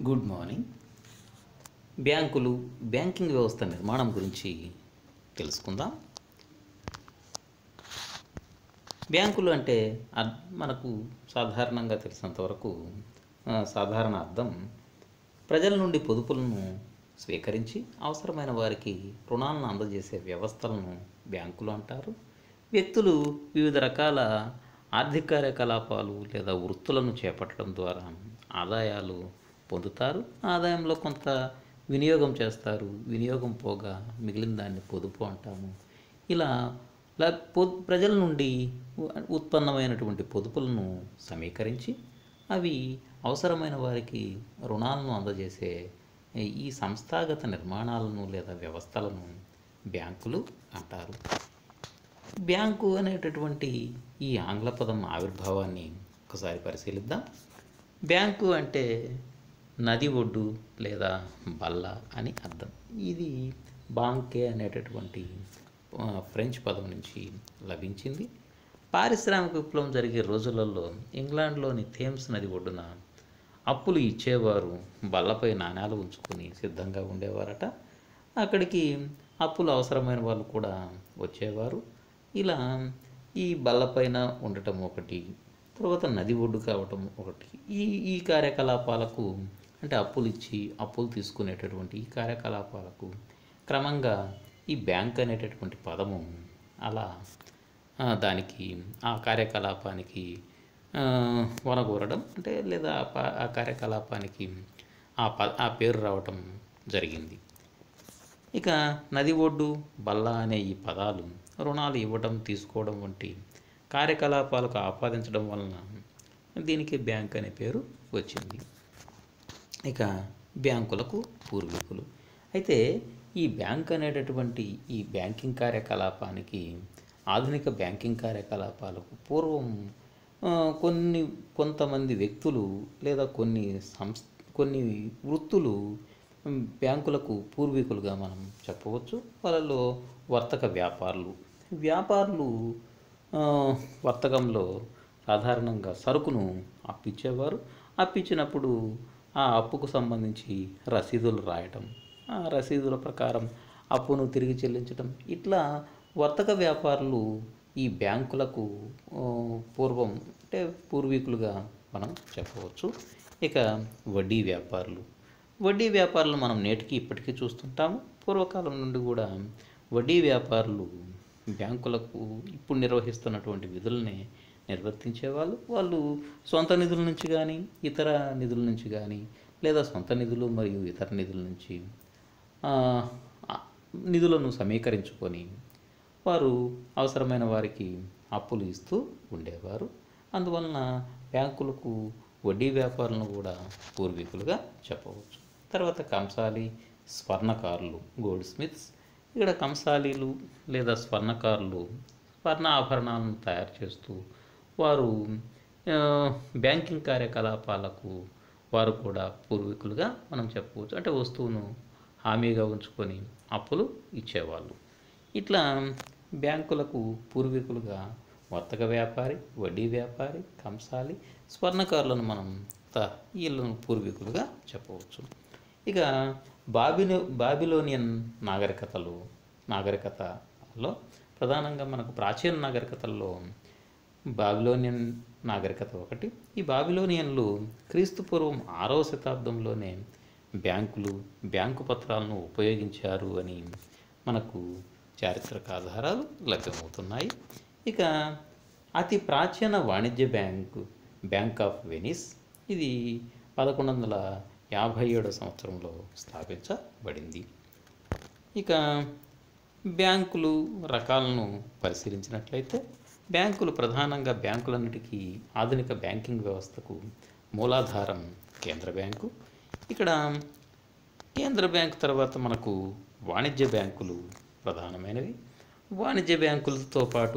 good morning బ్యాంకులు banking వ్యవస్థ నిర్మాణం గురించి తెలుసుకుందాం బ్యాంకులు అంటే అర్- మనకు సాధారణంగా తెలిసినంత వరకు ఆ, సాధారణ అర్థం ప్రజల నుండి పొదుపులను స్వీకరించి అవసరమైన వారికి రుణాలను అందజేసే వ్యవస్థలను బ్యాంకులు అంటారు వ్యక్తులు వివిధ రకాల ఆర్థిక కార్యకలాపాలు లేదా వృత్తులను చేపట్టడం ద్వారా ఆదాయాలు పొందుతారు ఆదాయంలో కొంత వినియోగం చేస్తారు వినియోగం పోగా మిగిలిన దాన్ని పొదుపు అంటాము ఇలా ల- పొ- ప్రజల నుండి ఉ- ఉత్పన్నమైనటువంటి పొదుపులను సమీకరించి అవి అవసరమైన వారికి రుణాలను అందజేసే ఈ సంస్థాగత నిర్మాణాలను లేదా వ్యవస్థలను బ్యాంకులు అంటారు బ్యాంకు అనేటటువంటి ఈ ఆంగ్ల పదం ఆవిర్భావాన్ని ఒకసారి పరిశీలిద్దాం బ్యాంకు అంటే నది ఒడ్డు లేదా బల్ల అని అర్థం ఇది బాంకే అనేటటువంటి ఆ, ఫ్రెంచ్ పదం నుంచి లభించింది పారిశ్రామిక విప్లవం జరిగే రోజులలో ఇంగ్లాండ్లోని థేమ్స్ నది ఒడ్డున అప్పులు ఇచ్చేవారు బల్లపై నాణ్యాలు ఉంచుకొని సిద్ధంగా ఉండేవారట అక్కడికి అప్పులు అవసరమైన వాళ్ళు కూడా వచ్చేవారు ఇలా ఈ బల్లపైన ఉండటం ఒకటి తర్వాత నది ఒడ్డు కావటం ఒకటి ఈ ఈ కార్యకలాపాలకు అంటే అప్పులు ఇచ్చి అప్పులు తీసుకునేటటువంటి ఈ కార్యకలాపాలకు క్రమంగా ఈ బ్యాంక్ అనేటటువంటి పదము అలా ఆ, దానికి ఆ కార్యకలాపానికి ఆ, వనగూరడం అంటే లేదా ఆ ప- ఆ కార్యకలాపానికి ఆ ప ఆ పేరు రావటం జరిగింది ఇక నది ఒడ్డు బల్ల అనే ఈ పదాలు రుణాలు ఇవ్వడం తీసుకోవడం వంటి కార్యకలాపాలకు ఆపాదించడం వలన దీనికి బ్యాంక్ అనే పేరు వచ్చింది ఇక బ్యాంకులకు పూర్వీకులు అయితే ఈ బ్యాంక్ అనేటటువంటి ఈ బ్యాంకింగ్ కార్యకలాపానికి ఆధునిక బ్యాంకింగ్ కార్యకలాపాలకు పూర్వం ఆ, కొన్ని కొంతమంది వ్యక్తులు లేదా కొన్ని సంస్థ కొన్ని వృత్తులు ఉమ్, బ్యాంకులకు పూర్వీకులుగా మనం చెప్పవచ్చు వాళ్ళలో వర్తక వ్యాపారులు వ్యాపారులు ఆ, వర్తకంలో సాధారణంగా సరుకును అప్పిచ్చేవారు అప్పిచ్చినప్పుడు ఆ అప్పుకు సంబంధించి రసీదులు రాయటం ఆ రసీదుల ప్రకారం అప్పును తిరిగి చెల్లించడం ఇట్లా వర్తక వ్యాపారులు ఈ బ్యాంకులకు ఆ, పూర్వం అంటే పూర్వీకులుగా మనం చెప్పవచ్చు ఇక వడ్డీ వ్యాపారులు వడ్డీ వ్యాపారులు మనం నేటికి ఇప్పటికీ చూస్తుంటాము పూర్వకాలం నుండి కూడా వడ్డీ వ్యాపారులు బ్యాంకులకు ఇప్పుడు నిర్వహిస్తున్నటువంటి విధుల్ని నిర్వర్తించేవాళ్ళు వాళ్ళు సొంత నిధుల నుంచి కానీ ఇతర నిధుల నుంచి కానీ లేదా సొంత నిధులు మరియు ఇతర నిధుల నుంచి ఆ, ఆ, నిధులను సమీకరించుకొని వారు అవసరమైన వారికి అప్పులు ఇస్తూ ఉండేవారు అందువలన బ్యాంకులకు వడ్డీ వ్యాపారులను కూడా పూర్వీకులుగా చెప్పవచ్చు తర్వాత కంసాలి స్వర్ణకారులు గోల్డ్ స్మిత్స్ ఇక్కడ కంసాలీలు లేదా స్వర్ణకారులు స్వర్ణ ఆభరణాలను తయారు చేస్తూ వారు ఆ, బ్యాంకింగ్ కార్యకలాపాలకు వారు కూడా పూర్వీకులుగా మనం చెప్పవచ్చు అంటే వస్తువును హామీగా ఉంచుకొని అప్పులు ఇచ్చేవాళ్ళు ఇట్లా బ్యాంకులకు పూర్వీకులుగా వర్తక వ్యాపారి వడ్డీ వ్యాపారి కంసాలి స్వర్ణకారులను మనం త వీళ్ళను పూర్వీకులుగా చెప్పవచ్చు ఇక బాబిలో బాబిలోనియన్ నాగరికతలు నాగరికతలో ప్రధానంగా మనకు ప్రాచీన నాగరికతల్లో బాబిలోనియన్ నాగరికత ఒకటి ఈ బాబిలోనియన్లు క్రీస్తు పూర్వం ఆరవ శతాబ్దంలోనే బ్యాంకులు బ్యాంకు పత్రాలను ఉపయోగించారు అని మనకు చారిత్రక ఆధారాలు లభ్యమవుతున్నాయి ఇక అతి ప్రాచీన వాణిజ్య బ్యాంకు బ్యాంక్ ఆఫ్ వెనిస్ ఇది పదకొండు వందల యాభై ఏడో సంవత్సరంలో స్థాపించబడింది ఇక బ్యాంకులు రకాలను పరిశీలించినట్లయితే బ్యాంకులు ప్రధానంగా బ్యాంకులన్నిటికీ ఆధునిక బ్యాంకింగ్ వ్యవస్థకు మూలాధారం కేంద్ర బ్యాంకు ఇక్కడ కేంద్ర బ్యాంకు తర్వాత మనకు వాణిజ్య బ్యాంకులు ప్రధానమైనవి వాణిజ్య బ్యాంకులతో పాటు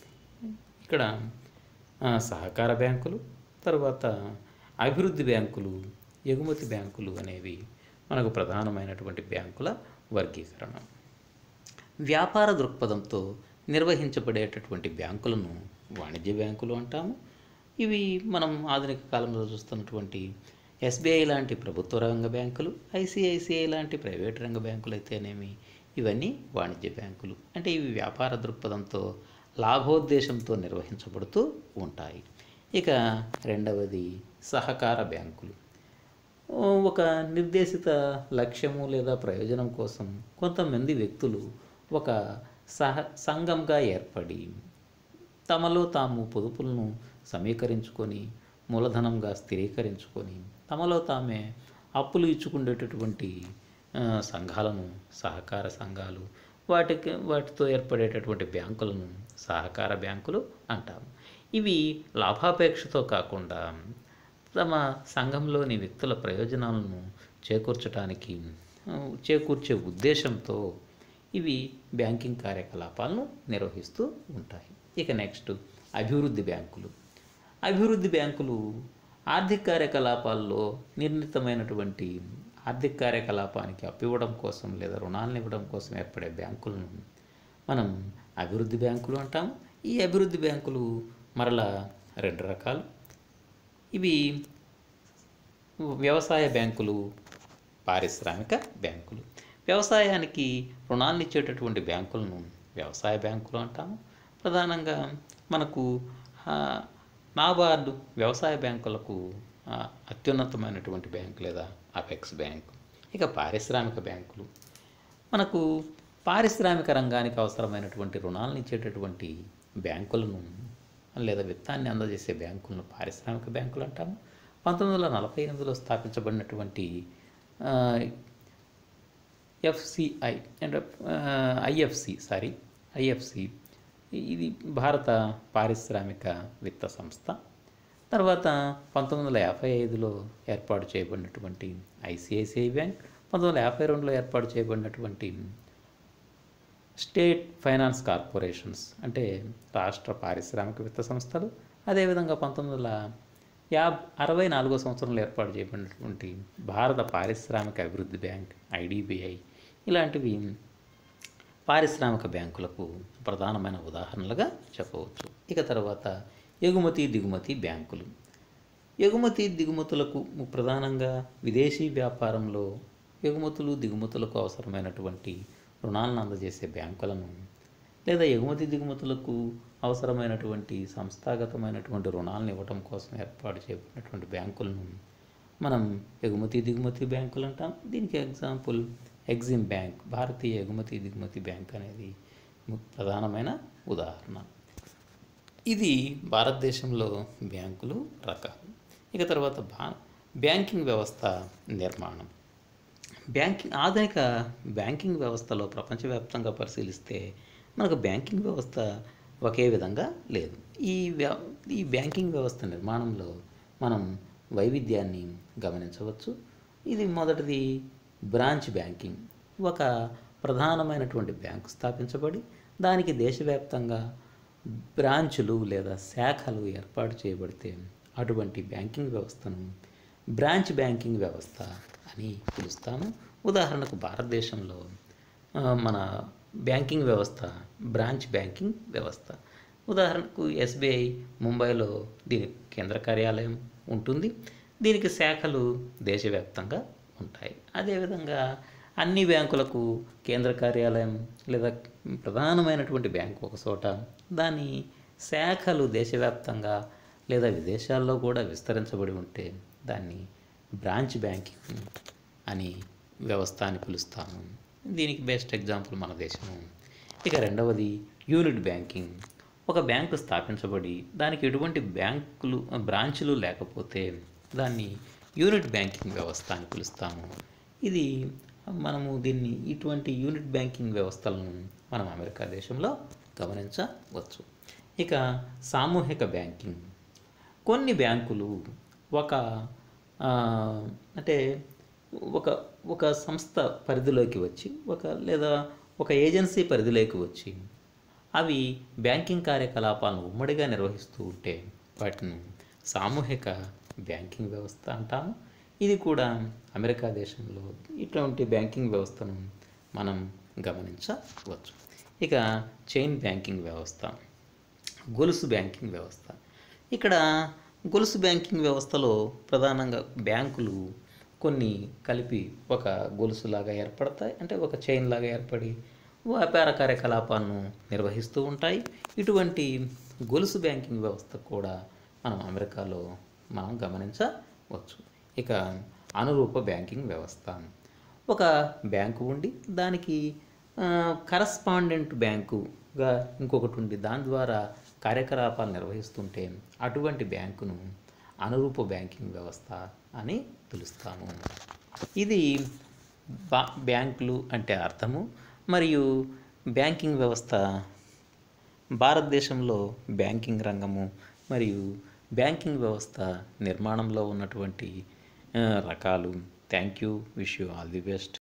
ఇక్కడ ఆ, సహకార బ్యాంకులు తర్వాత అభివృద్ధి బ్యాంకులు ఎగుమతి బ్యాంకులు అనేవి మనకు ప్రధానమైనటువంటి బ్యాంకుల వర్గీకరణ వ్యాపార దృక్పథంతో నిర్వహించబడేటటువంటి బ్యాంకులను వాణిజ్య బ్యాంకులు అంటాము ఇవి మనం ఆధునిక కాలంలో చూస్తున్నటువంటి ఎస్బీఐ లాంటి ప్రభుత్వ రంగ బ్యాంకులు ఐసిఐసిఐ లాంటి ప్రైవేట్ రంగ బ్యాంకులు అయితేనేమి ఇవన్నీ వాణిజ్య బ్యాంకులు అంటే ఇవి వ్యాపార దృక్పథంతో లాభోద్దేశంతో నిర్వహించబడుతూ ఉంటాయి ఇక రెండవది సహకార బ్యాంకులు ఒక నిర్దేశిత లక్ష్యము లేదా ప్రయోజనం కోసం కొంతమంది వ్యక్తులు ఒక సహ సంఘంగా ఏర్పడి తమలో తాము పొదుపులను సమీకరించుకొని మూలధనంగా స్థిరీకరించుకొని తమలో తామే అప్పులు ఇచ్చుకునేటటువంటి ఆ, సంఘాలను సహకార సంఘాలు వాటికి వాటితో ఏర్పడేటటువంటి బ్యాంకులను సహకార బ్యాంకులు అంటాము ఇవి లాభాపేక్షతో కాకుండా తమ సంఘంలోని వ్యక్తుల ప్రయోజనాలను చేకూర్చడానికి ఆ, చేకూర్చే ఉద్దేశంతో ఇవి బ్యాంకింగ్ కార్యకలాపాలను నిర్వహిస్తూ ఉంటాయి ఇక నెక్స్ట్ అభివృద్ధి బ్యాంకులు అభివృద్ధి బ్యాంకులు ఆర్థిక కార్యకలాపాల్లో నిర్ణీతమైనటువంటి ఆర్థిక కార్యకలాపానికి అప్పు ఇవ్వడం కోసం లేదా రుణాలను ఇవ్వడం కోసం ఏర్పడే బ్యాంకులను మనం అభివృద్ధి బ్యాంకులు అంటాం ఈ అభివృద్ధి బ్యాంకులు మరలా రెండు రకాలు ఇవి వ్యవసాయ బ్యాంకులు పారిశ్రామిక బ్యాంకులు వ్యవసాయానికి రుణాలను ఇచ్చేటటువంటి బ్యాంకులను వ్యవసాయ బ్యాంకులు అంటాము ప్రధానంగా మనకు ఆ, నాబార్డు వ్యవసాయ బ్యాంకులకు ఆ, అత్యున్నతమైనటువంటి బ్యాంకు లేదా అపెక్స్ బ్యాంకు ఇక పారిశ్రామిక బ్యాంకులు మనకు పారిశ్రామిక రంగానికి అవసరమైనటువంటి రుణాలను ఇచ్చేటటువంటి బ్యాంకులను లేదా విత్తాన్ని అందజేసే బ్యాంకులను పారిశ్రామిక బ్యాంకులు అంటాము పంతొమ్మిది వందల నలభై ఎనిమిదిలో స్థాపించబడినటువంటి ఆ, ఎఫ్సిఐ అంటే ఐఎఫ్సి సారీ ఐఎఫ్సి ఇది భారత పారిశ్రామిక విత్త సంస్థ తర్వాత పంతొమ్మిది వందల యాభై ఐదులో ఏర్పాటు చేయబడినటువంటి ఐసిఐసిఐ బ్యాంక్ పంతొమ్మిది వందల యాభై రెండులో ఏర్పాటు చేయబడినటువంటి స్టేట్ ఫైనాన్స్ కార్పొరేషన్స్ అంటే రాష్ట్ర పారిశ్రామిక విత్త సంస్థలు అదేవిధంగా పంతొమ్మిది వందల యాభై అరవై నాలుగో సంవత్సరంలో ఏర్పాటు చేయబడినటువంటి భారత పారిశ్రామిక అభివృద్ధి బ్యాంక్ ఐడిబిఐ ఇలాంటివి పారిశ్రామిక బ్యాంకులకు ప్రధానమైన ఉదాహరణలుగా చెప్పవచ్చు ఇక తర్వాత ఎగుమతి దిగుమతి బ్యాంకులు ఎగుమతి దిగుమతులకు ము- ప్రధానంగా విదేశీ వ్యాపారంలో ఎగుమతులు దిగుమతులకు అవసరమైనటువంటి రుణాలను అందజేసే బ్యాంకులను లేదా ఎగుమతి దిగుమతులకు అవసరమైనటువంటి సంస్థాగతమైనటువంటి రుణాలను ఇవ్వటం కోసం ఏర్పాటు చేయబడినటువంటి బ్యాంకులను మనం ఎగుమతి దిగుమతి బ్యాంకులు అంటాం దీనికి ఎగ్జాంపుల్ ఎగ్జిమ్ బ్యాంక్ భారతీయ ఎగుమతి దిగుమతి బ్యాంక్ అనేది ము- ప్రధానమైన ఉదాహరణ ఇది భారతదేశంలో బ్యాంకులు రకాలు ఇక తర్వాత బా బ్యాంకింగ్ వ్యవస్థ నిర్మాణం బ్యాంకింగ్ ఆధునిక బ్యాంకింగ్ వ్యవస్థలో ప్రపంచవ్యాప్తంగా పరిశీలిస్తే మనకు బ్యాంకింగ్ వ్యవస్థ ఒకే విధంగా లేదు ఈ వ్య- ఈ బ్యాంకింగ్ వ్యవస్థ నిర్మాణంలో మనం వైవిధ్యాన్ని గమనించవచ్చు ఇది మొదటిది బ్రాంచ్ బ్యాంకింగ్ ఒక ప్రధానమైనటువంటి బ్యాంకు స్థాపించబడి దానికి దేశవ్యాప్తంగా బ్రాంచులు లేదా శాఖలు ఏర్పాటు చేయబడితే అటువంటి బ్యాంకింగ్ వ్యవస్థను బ్రాంచ్ బ్యాంకింగ్ వ్యవస్థ అని పిలుస్తాము ఉదాహరణకు భారతదేశంలో ఆ, మన బ్యాంకింగ్ వ్యవస్థ బ్రాంచ్ బ్యాంకింగ్ వ్యవస్థ ఉదాహరణకు ఎస్బీఐ ముంబైలో దీని కేంద్ర కార్యాలయం ఉంటుంది దీనికి శాఖలు దేశవ్యాప్తంగా ఉంటాయి అదేవిధంగా అన్ని బ్యాంకులకు కేంద్ర కార్యాలయం లేదా ప్రధానమైనటువంటి బ్యాంకు ఒక చోట దాని శాఖలు దేశవ్యాప్తంగా లేదా విదేశాల్లో కూడా విస్తరించబడి ఉంటే దాన్ని బ్రాంచ్ బ్యాంకింగ్ అని వ్యవస్థ అని పిలుస్తాము దీనికి బెస్ట్ ఎగ్జాంపుల్ మన దేశము ఇక రెండవది యూనిట్ బ్యాంకింగ్ ఒక బ్యాంకు స్థాపించబడి దానికి ఎటువంటి బ్యాంకులు బ్రాంచులు లేకపోతే దాన్ని యూనిట్ బ్యాంకింగ్ వ్యవస్థ అని పిలుస్తాము ఇది మనము దీన్ని ఇటువంటి యూనిట్ బ్యాంకింగ్ వ్యవస్థలను మనం అమెరికా దేశంలో గమనించవచ్చు ఇక సామూహిక బ్యాంకింగ్ కొన్ని బ్యాంకులు ఒక ఆ, అంటే ఒక ఒక సంస్థ పరిధిలోకి వచ్చి ఒక లేదా ఒక ఏజెన్సీ పరిధిలోకి వచ్చి అవి బ్యాంకింగ్ కార్యకలాపాలను ఉమ్మడిగా నిర్వహిస్తూ ఉంటే వాటిని సామూహిక బ్యాంకింగ్ వ్యవస్థ అంటాము ఇది కూడా అమెరికా దేశంలో ఇటువంటి బ్యాంకింగ్ వ్యవస్థను మనం గమనించవచ్చు ఇక చైన్ బ్యాంకింగ్ వ్యవస్థ గొలుసు బ్యాంకింగ్ వ్యవస్థ ఇక్కడ గొలుసు బ్యాంకింగ్ వ్యవస్థలో ప్రధానంగా బ్యాంకులు కొన్ని కలిపి ఒక గొలుసులాగా ఏర్పడతాయి అంటే ఒక చైన్ లాగా ఏర్పడి వ్యాపార కార్యకలాపాలను నిర్వహిస్తూ ఉంటాయి ఇటువంటి గొలుసు బ్యాంకింగ్ వ్యవస్థ కూడా మనం అమెరికాలో మనం గమనించవచ్చు ఇక అనురూప బ్యాంకింగ్ వ్యవస్థ ఒక బ్యాంకు ఉండి దానికి కరస్పాండెంట్ బ్యాంకుగా ఇంకొకటి ఉండి దాని ద్వారా కార్యకలాపాలు నిర్వహిస్తుంటే అటువంటి బ్యాంకును అనురూప బ్యాంకింగ్ వ్యవస్థ అని పిలుస్తాము ఇది బా బ్యాంకులు అంటే అర్థము మరియు బ్యాంకింగ్ వ్యవస్థ భారతదేశంలో బ్యాంకింగ్ రంగము మరియు బ్యాంకింగ్ వ్యవస్థ నిర్మాణంలో ఉన్నటువంటి ఆ, రకాలు thank you wish you all the best